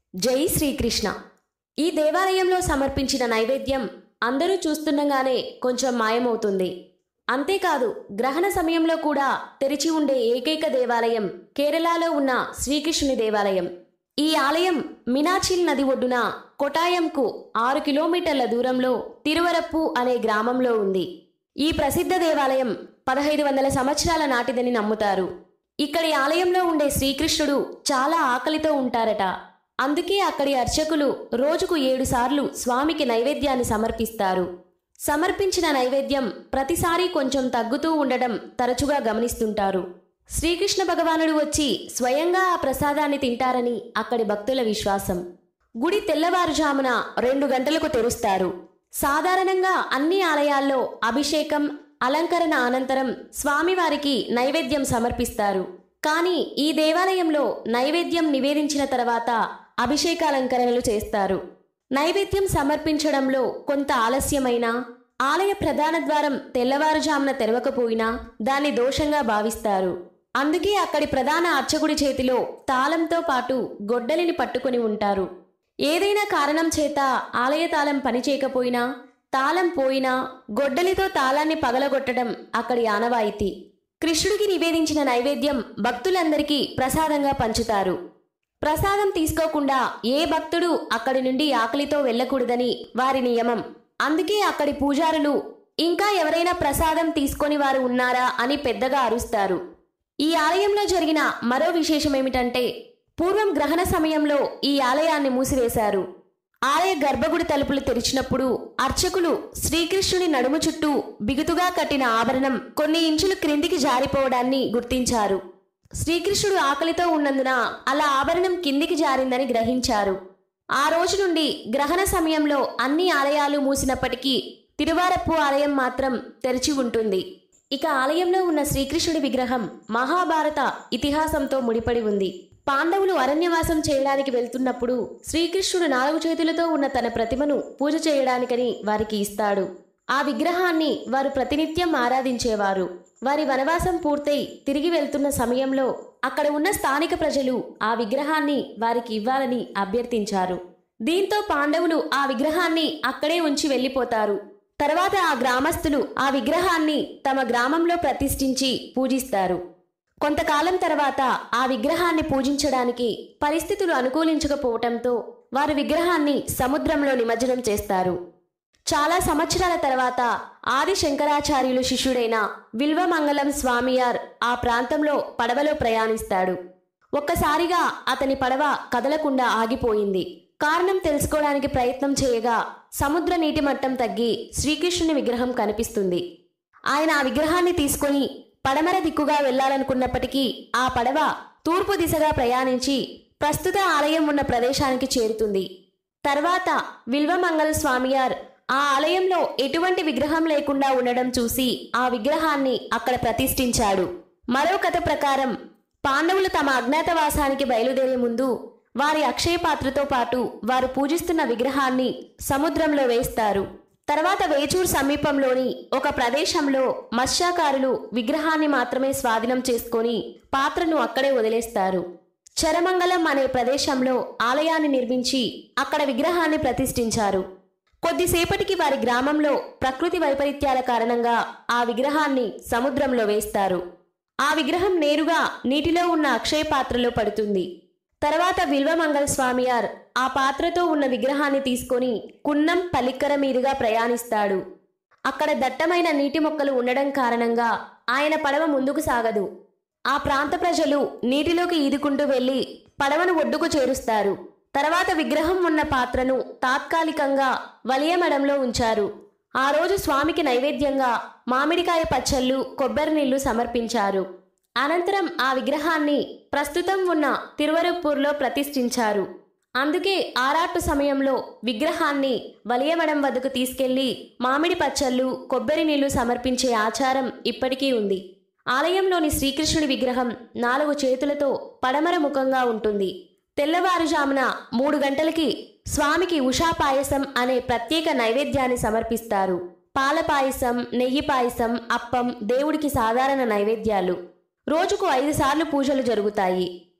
జై శ్రీకృష్ణ ఈ దేవాలయంలో సమర్పించిన నైవేద్యం అందరూ చూస్తుండగానే కొంచెం మాయమవుతుంది అంతేకాదు గ్రహణ సమయంలో కూడా తెరిచి ఉండే ఏకైక దేవాలయం కేరళలో ఉన్న శ్రీకృష్ణుని దేవాలయం ఈ ఆలయం మినాచిల్ నది ఒడ్డున కొటాయంకు ఆరు కిలోమీటర్ల దూరంలో తిరువరప్పు అనే గ్రామంలో ఉంది ఈ ప్రసిద్ధ దేవాలయం పదహైదు వందల సంవత్సరాల నాటిదని నమ్ముతారు ఇక్కడి ఆలయంలో ఉండే శ్రీకృష్ణుడు చాలా ఆకలితో ఉంటారట అందుకే అక్కడి అర్చకులు రోజుకు ఏడు సార్లు స్వామికి నైవేద్యాన్ని సమర్పిస్తారు సమర్పించిన నైవేద్యం ప్రతిసారి కొంచెం తగ్గుతూ ఉండడం తరచుగా గమనిస్తుంటారు శ్రీకృష్ణ భగవానుడు వచ్చి స్వయంగా ఆ ప్రసాదాన్ని తింటారని అక్కడి భక్తుల విశ్వాసం గుడి తెల్లవారుజామున రెండు గంటలకు తెరుస్తారు సాధారణంగా అన్ని ఆలయాల్లో అభిషేకం అలంకరణ అనంతరం స్వామివారికి నైవేద్యం సమర్పిస్తారు కానీ ఈ దేవాలయంలో నైవేద్యం నివేదించిన తర్వాత అభిషేకాలంకరణలు చేస్తారు నైవేద్యం సమర్పించడంలో కొంత ఆలస్యమైనా ఆలయ ప్రధాన ద్వారం తెల్లవారుజామున తెరవకపోయినా దాన్ని దోషంగా భావిస్తారు అందుకే అక్కడి ప్రధాన అర్చకుడి చేతిలో తాళంతో పాటు గొడ్డలిని పట్టుకొని ఉంటారు ఏదైనా కారణం చేత ఆలయ తాళం పనిచేయకపోయినా తాళం పోయినా గొడ్డలితో తాళాన్ని పగలగొట్టడం అక్కడి ఆనవాయితీ కృష్ణుడికి నివేదించిన నైవేద్యం భక్తులందరికీ ప్రసాదంగా పంచుతారు ప్రసాదం తీసుకోకుండా ఏ భక్తుడు అక్కడి నుండి ఆకలితో వెళ్ళకూడదని వారి నియమం అందుకే అక్కడి పూజారులు ఇంకా ఎవరైనా ప్రసాదం తీసుకొని వారు ఉన్నారా అని పెద్దగా అరుస్తారు ఈ ఆలయంలో జరిగిన మరో విశేషమేమిటంటే పూర్వం గ్రహణ సమయంలో ఈ ఆలయాన్ని మూసివేశారు ఆలయ గర్భగుడి తలుపులు తెరిచినప్పుడు అర్చకులు శ్రీకృష్ణుడి నడుము చుట్టూ బిగుతుగా కట్టిన ఆభరణం కొన్ని ఇంచులు క్రిందికి జారిపోవడాన్ని గుర్తించారు శ్రీకృష్ణుడు ఆకలితో ఉన్నందున అలా ఆభరణం కిందికి జారిందని గ్రహించారు ఆ రోజు నుండి గ్రహణ సమయంలో అన్ని ఆలయాలు మూసినప్పటికీ తిరువారప్పు ఆలయం మాత్రం తెరిచి ఉంటుంది ఇక ఆలయంలో ఉన్న శ్రీకృష్ణుడి విగ్రహం మహాభారత ఇతిహాసంతో ముడిపడి ఉంది పాండవులు అరణ్యవాసం చేయడానికి వెళ్తున్నప్పుడు శ్రీకృష్ణుడు నాలుగు చేతులతో ఉన్న తన ప్రతిమను పూజ చేయడానికని వారికి ఇస్తాడు ఆ విగ్రహాన్ని వారు ప్రతినిత్యం ఆరాధించేవారు వారి వనవాసం పూర్తయి తిరిగి వెళ్తున్న సమయంలో అక్కడ ఉన్న స్థానిక ప్రజలు ఆ విగ్రహాన్ని వారికి ఇవ్వాలని అభ్యర్థించారు దీంతో పాండవులు ఆ విగ్రహాన్ని అక్కడే ఉంచి వెళ్ళిపోతారు తర్వాత ఆ గ్రామస్తులు ఆ విగ్రహాన్ని తమ గ్రామంలో ప్రతిష్ఠించి పూజిస్తారు కొంతకాలం తర్వాత ఆ విగ్రహాన్ని పూజించడానికి పరిస్థితులు అనుకూలించకపోవటంతో వారు విగ్రహాన్ని సముద్రంలో నిమజ్జనం చేస్తారు చాలా సంవత్సరాల తర్వాత ఆది శంకరాచార్యులు శిష్యుడైన విల్వమంగళం స్వామియార్ ఆ ప్రాంతంలో పడవలో ప్రయాణిస్తాడు ఒక్కసారిగా అతని పడవ కదలకుండా ఆగిపోయింది కారణం తెలుసుకోవడానికి ప్రయత్నం చేయగా సముద్ర నీటి మట్టం తగ్గి శ్రీకృష్ణుని విగ్రహం కనిపిస్తుంది ఆయన ఆ విగ్రహాన్ని తీసుకొని పడమర దిక్కుగా వెళ్లాలనుకున్నప్పటికీ ఆ పడవ తూర్పు దిశగా ప్రయాణించి ప్రస్తుత ఆలయం ఉన్న ప్రదేశానికి చేరుతుంది తర్వాత విల్వమంగళ స్వామియార్ ఆ ఆలయంలో ఎటువంటి విగ్రహం లేకుండా ఉండడం చూసి ఆ విగ్రహాన్ని అక్కడ ప్రతిష్ఠించాడు మరో కథ ప్రకారం పాండవులు తమ అజ్ఞాతవాసానికి బయలుదేరే ముందు వారి అక్షయ పాత్రతో పాటు వారు పూజిస్తున్న విగ్రహాన్ని సముద్రంలో వేస్తారు తర్వాత వేచూర్ సమీపంలోని ఒక ప్రదేశంలో మత్స్యాకారులు విగ్రహాన్ని మాత్రమే స్వాధీనం చేసుకొని పాత్రను అక్కడే వదిలేస్తారు చరమంగళం అనే ప్రదేశంలో ఆలయాన్ని నిర్మించి అక్కడ విగ్రహాన్ని ప్రతిష్ఠించారు కొద్దిసేపటికి వారి గ్రామంలో ప్రకృతి వైపరీత్యాల కారణంగా ఆ విగ్రహాన్ని సముద్రంలో వేస్తారు ఆ విగ్రహం నేరుగా నీటిలో ఉన్న అక్షయ పాత్రలో పడుతుంది తర్వాత విల్వమంగళ స్వామియార్ ఆ పాత్రతో ఉన్న విగ్రహాన్ని తీసుకొని కున్నం పలిక్కర మీదుగా ప్రయాణిస్తాడు అక్కడ దట్టమైన నీటి మొక్కలు ఉండడం కారణంగా ఆయన పడవ ముందుకు సాగదు ఆ ప్రాంత ప్రజలు నీటిలోకి ఈదుకుంటూ వెళ్లి పడవను ఒడ్డుకు చేరుస్తారు తర్వాత విగ్రహం ఉన్న పాత్రను తాత్కాలికంగా వలియమడంలో ఉంచారు ఆ రోజు స్వామికి నైవేద్యంగా మామిడికాయ పచ్చళ్ళు కొబ్బరి నీళ్లు సమర్పించారు అనంతరం ఆ విగ్రహాన్ని ప్రస్తుతం ఉన్న తిరువరుప్పూర్లో ప్రతిష్ఠించారు అందుకే ఆరాటు సమయంలో విగ్రహాన్ని వలియమడం వద్దకు తీసుకెళ్లి మామిడి పచ్చళ్ళు కొబ్బరి నీళ్లు సమర్పించే ఆచారం ఇప్పటికీ ఉంది ఆలయంలోని శ్రీకృష్ణుడి విగ్రహం నాలుగు చేతులతో పడమర ముఖంగా ఉంటుంది తెల్లవారుజామున మూడు గంటలకి స్వామికి ఉషా పాయసం అనే ప్రత్యేక నైవేద్యాన్ని సమర్పిస్తారు పాల పాయసం నెయ్యి పాయసం అప్పం దేవుడికి సాధారణ నైవేద్యాలు రోజుకు ఐదు సార్లు పూజలు జరుగుతాయి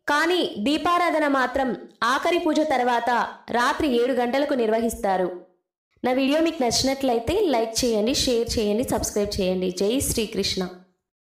కానీ దీపారాధన మాత్రం ఆఖరి పూజ తర్వాత రాత్రి ఏడు గంటలకు నిర్వహిస్తారు నా వీడియో మీకు నచ్చినట్లయితే లైక్ చేయండి షేర్ చేయండి సబ్స్క్రైబ్ చేయండి జై శ్రీకృష్ణ